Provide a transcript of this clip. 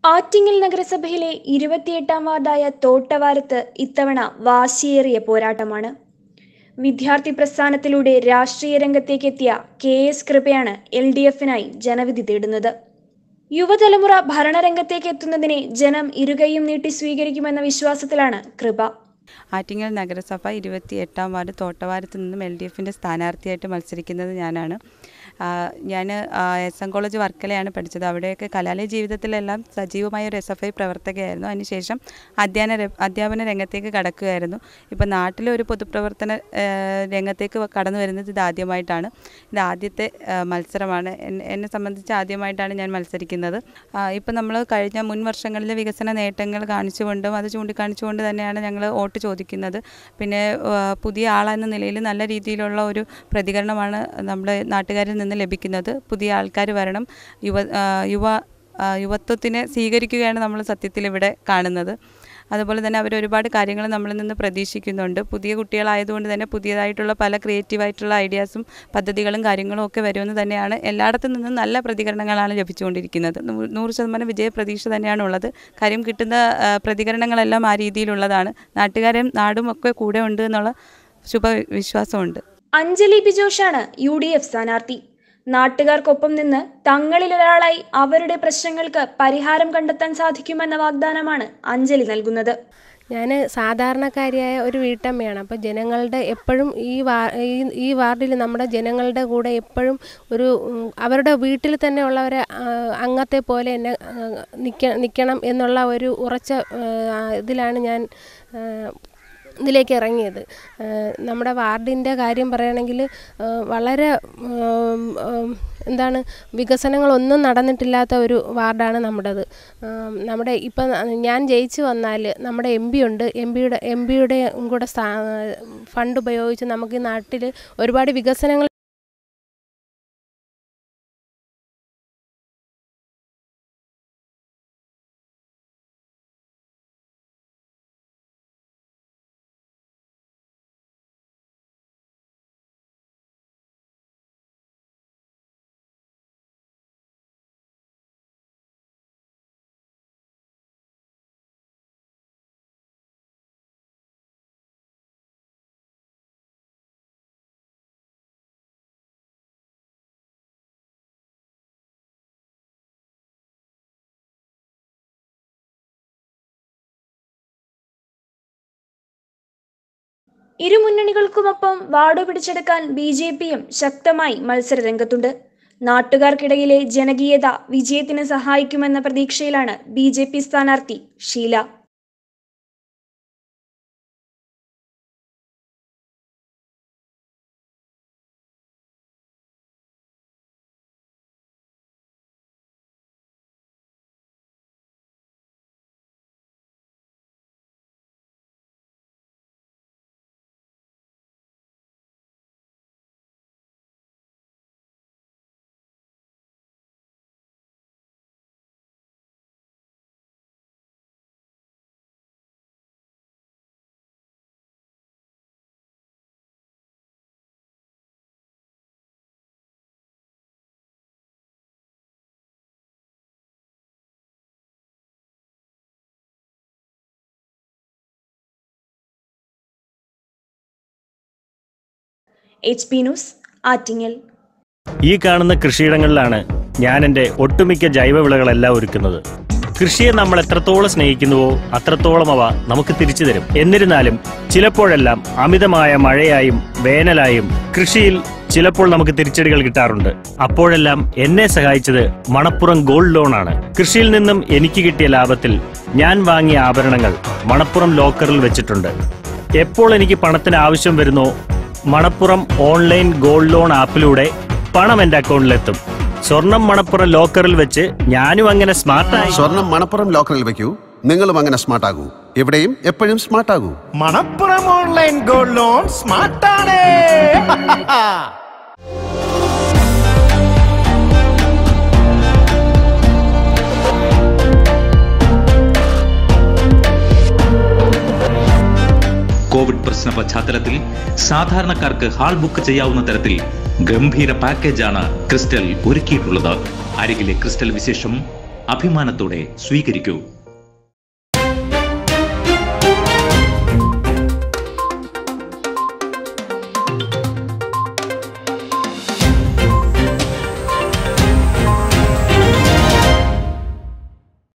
ആറ്റിങ്ങൽ നഗരസഭയിലെ ഇരുപത്തിയെട്ടാം വാർഡായ തോട്ടവാരത്ത് ഇത്തവണ വാശിയേറിയ പോരാട്ടമാണ് വിദ്യാർത്ഥി പ്രസ്ഥാനത്തിലൂടെ രാഷ്ട്രീയ രംഗത്തേക്കെത്തിയ കെ എസ് കൃപയാണ് എൽ ഡി എഫിനായി ജനവിധി തേടുന്നത് യുവതലമുറ ഭരണരംഗത്തേക്ക് എത്തുന്നതിനെ ജനം ഇരുകൈയും നീട്ടി സ്വീകരിക്കുമെന്ന വിശ്വാസത്തിലാണ് കൃപ ആറ്റിങ്ങൽ നഗരസഭ ഇരുപത്തി എട്ടാം വാർഡ് തോട്ടവാരത്ത് നിന്നും എൽ ഡി എഫിൻ്റെ സ്ഥാനാർത്ഥിയായിട്ട് മത്സരിക്കുന്നത് ഞാനാണ് ഞാൻ എസ് എൻ കോളേജ് വർക്കലയാണ് പഠിച്ചത് അവിടെയൊക്കെ കലാലയ ജീവിതത്തിലെല്ലാം സജീവമായ ഒരു എസ് എഫ് ഐ പ്രവർത്തകയായിരുന്നു അതിനുശേഷം അധ്യയന ര- അധ്യാപന രംഗത്തേക്ക് കടക്കുകയായിരുന്നു ഇപ്പം നാട്ടിലെ ഒരു പൊതുപ്രവർത്തന ആ, രംഗത്തേക്ക് കടന്നു വരുന്നത് ഇത് ആദ്യമായിട്ടാണ് ഇത് ആദ്യത്തെ ആ, മത്സരമാണ് എൻ- എന്നെ സംബന്ധിച്ച് ആദ്യമായിട്ടാണ് ഞാൻ മത്സരിക്കുന്നത് ഇപ്പം നമ്മൾ കഴിഞ്ഞ മുൻ വർഷങ്ങളിലെ വികസന നേട്ടങ്ങൾ കാണിച്ചുകൊണ്ടും അത് ചൂണ്ടിക്കാണിച്ചുകൊണ്ട് തന്നെയാണ് ഞങ്ങൾ വോട്ട് ചോദിക്കുന്നത് പിന്നെ ആ, പുതിയ ആളെന്ന നിലയിൽ നല്ല രീതിയിലുള്ള ഒരു പ്രതികരണമാണ് നമ്മുടെ നാട്ടുകാരിൽ നിന്ന് ലഭിക്കുന്നത് പുതിയ ആൾക്കാർ വരണം യുവ ആ, യുവ ആ, യുവത്വത്തിനെ സ്വീകരിക്കുകയാണ് നമ്മൾ സത്യത്തിൽ ഇവിടെ കാണുന്നത് അതുപോലെ തന്നെ അവർ ഒരുപാട് കാര്യങ്ങൾ നമ്മളിൽ നിന്ന് പ്രതീക്ഷിക്കുന്നുണ്ട് പുതിയ കുട്ടികളായതുകൊണ്ട് തന്നെ പുതിയതായിട്ടുള്ള പല ക്രിയേറ്റീവായിട്ടുള്ള ഐഡിയാസും പദ്ധതികളും കാര്യങ്ങളും ഒക്കെ വരുമെന്ന് തന്നെയാണ് എല്ലായിടത്തു നിന്നും നല്ല പ്രതികരണങ്ങളാണ് ലഭിച്ചുകൊണ്ടിരിക്കുന്നത് നൂ- നൂറ് ശതമാനം വിജയ പ്രതീക്ഷ തന്നെയാണ് ഉള്ളത് കാര്യം കിട്ടുന്ന ആ, പ്രതികരണങ്ങളെല്ലാം ആ രീതിയിലുള്ളതാണ് നാട്ടുകാരും നാടും ഒക്കെ കൂടെ ഉണ്ട് എന്നുള്ള ശുഭവിശ്വാസമുണ്ട് അഞ്ജലി ബിജോഷാണ് യു ഡി എഫ് സ്ഥാനാർത്ഥി നാട്ടുകാർക്കൊപ്പം നിന്ന് തങ്ങളിലൊരാളായി അവരുടെ പ്രശ്നങ്ങൾക്ക് പരിഹാരം കണ്ടെത്താൻ സാധിക്കുമെന്ന വാഗ്ദാനമാണ് അഞ്ജലി നൽകുന്നത് ഞാൻ സാധാരണക്കാരിയായ ഒരു വീട്ടമ്മയാണ് അപ്പോൾ ജനങ്ങളുടെ എപ്പോഴും ഈ വാ ഈ ഈ വാർഡിൽ നമ്മുടെ ജനങ്ങളുടെ കൂടെ എപ്പോഴും ഒരു ഉം, അവരുടെ വീട്ടിൽ തന്നെ ഉള്ളവരെ ആ, അംഗത്തെ പോലെ എന്നെ നിൽക്ക നിൽക്കണം എന്നുള്ള ഒരു ഉറച്ച ആ, ഇതിലാണ് ഞാൻ ആ, ഇതിലേക്ക് ഇറങ്ങിയത് ആ, നമ്മുടെ വാർഡിൻ്റെ കാര്യം പറയുകയാണെങ്കിൽ ആ, വളരെ ഉം, ഉം, എന്താണ് വികസനങ്ങളൊന്നും നടന്നിട്ടില്ലാത്ത ഒരു വാർഡാണ് നമ്മുടേത് ആം, നമ്മുടെ ഇപ്പം ഞാൻ ജയിച്ചു വന്നാൽ നമ്മുടെ എം പി ഉണ്ട് എം പിയുടെ എം പിയുടെ കൂടെ സ്ഥാ ഫണ്ട് ഉപയോഗിച്ച് നമുക്ക് ഈ നാട്ടിൽ ഒരുപാട് വികസനങ്ങൾ ഇരു മുന്നണികൾക്കുമൊപ്പം വാർഡ് പിടിച്ചെടുക്കാൻ ബി ജെ പിയും ശക്തമായി മത്സരരംഗത്തുണ്ട് നാട്ടുകാർക്കിടയിലെ ജനകീയത വിജയത്തിന് സഹായിക്കുമെന്ന പ്രതീക്ഷയിലാണ് ബി ജെ പി സ്ഥാനാർത്ഥി Sheela H P news Attingal ഈ കാണുന്ന കൃഷിയിടങ്ങളിലാണ് ഞാൻ എൻ്റെ ഒട്ടുമിക്ക ജൈവവിളകളെല്ലാം ഒരുക്കുന്നത് കൃഷിയെ നമ്മൾ എത്രത്തോളം സ്നേഹിക്കുന്നുവോ അത്രത്തോളം അവ നമുക്ക് തിരിച്ചു തരും എന്നിരുന്നാലും ചിലപ്പോഴെല്ലാം അമിതമായ മഴയായും വേനലായും കൃഷിയിൽ ചിലപ്പോൾ നമുക്ക് തിരിച്ചടികൾ കിട്ടാറുണ്ട് അപ്പോഴെല്ലാം എന്നെ സഹായിച്ചത് മണപ്പുറം ഗോൾഡ് ലോൺ ആണ് കൃഷിയിൽ നിന്നും എനിക്ക് കിട്ടിയ ലാഭത്തിൽ ഞാൻ വാങ്ങിയ ആഭരണങ്ങൾ മണപ്പുറം ലോക്കറിൽ വെച്ചിട്ടുണ്ട് എപ്പോൾ എനിക്ക് പണത്തിന് ആവശ്യം വരുന്നോ മണപ്പുറം ഓൺലൈൻ ഗോൾഡ് ലോൺ ആപ്പിലൂടെ പണം എന്റെ അക്കൗണ്ടിലെത്തും സ്വർണം മണപ്പുറം ലോക്കറിൽ വെച്ച് ഞാനും അങ്ങനെ സ്മാർട്ടായി സ്വർണം മണപ്പുറം ലോക്കറിൽ വെക്കൂ നിങ്ങളും അങ്ങനെ സ്മാർട്ട് ആകൂ എവിടെയും എപ്പോഴും സ്മാർട്ട് ആകൂ മണപ്പുറം ഓൺലൈൻ ഗോൾഡ് ലോൺ സ്മാർട്ടാണ് കോവിഡ് പ്രശ്ന പശ്ചാത്തലത്തിൽ സാധാരണക്കാർക്ക് ഹാൾ ബുക്ക് ചെയ്യാവുന്ന തരത്തിൽ ഗംഭീര പാക്കേജാണ് ക്രിസ്റ്റൽ ഒരുക്കിയിട്ടുള്ളത് അരികിലെ ക്രിസ്റ്റൽ വിശേഷം അഭിമാനത്തോടെ സ്വീകരിക്കൂ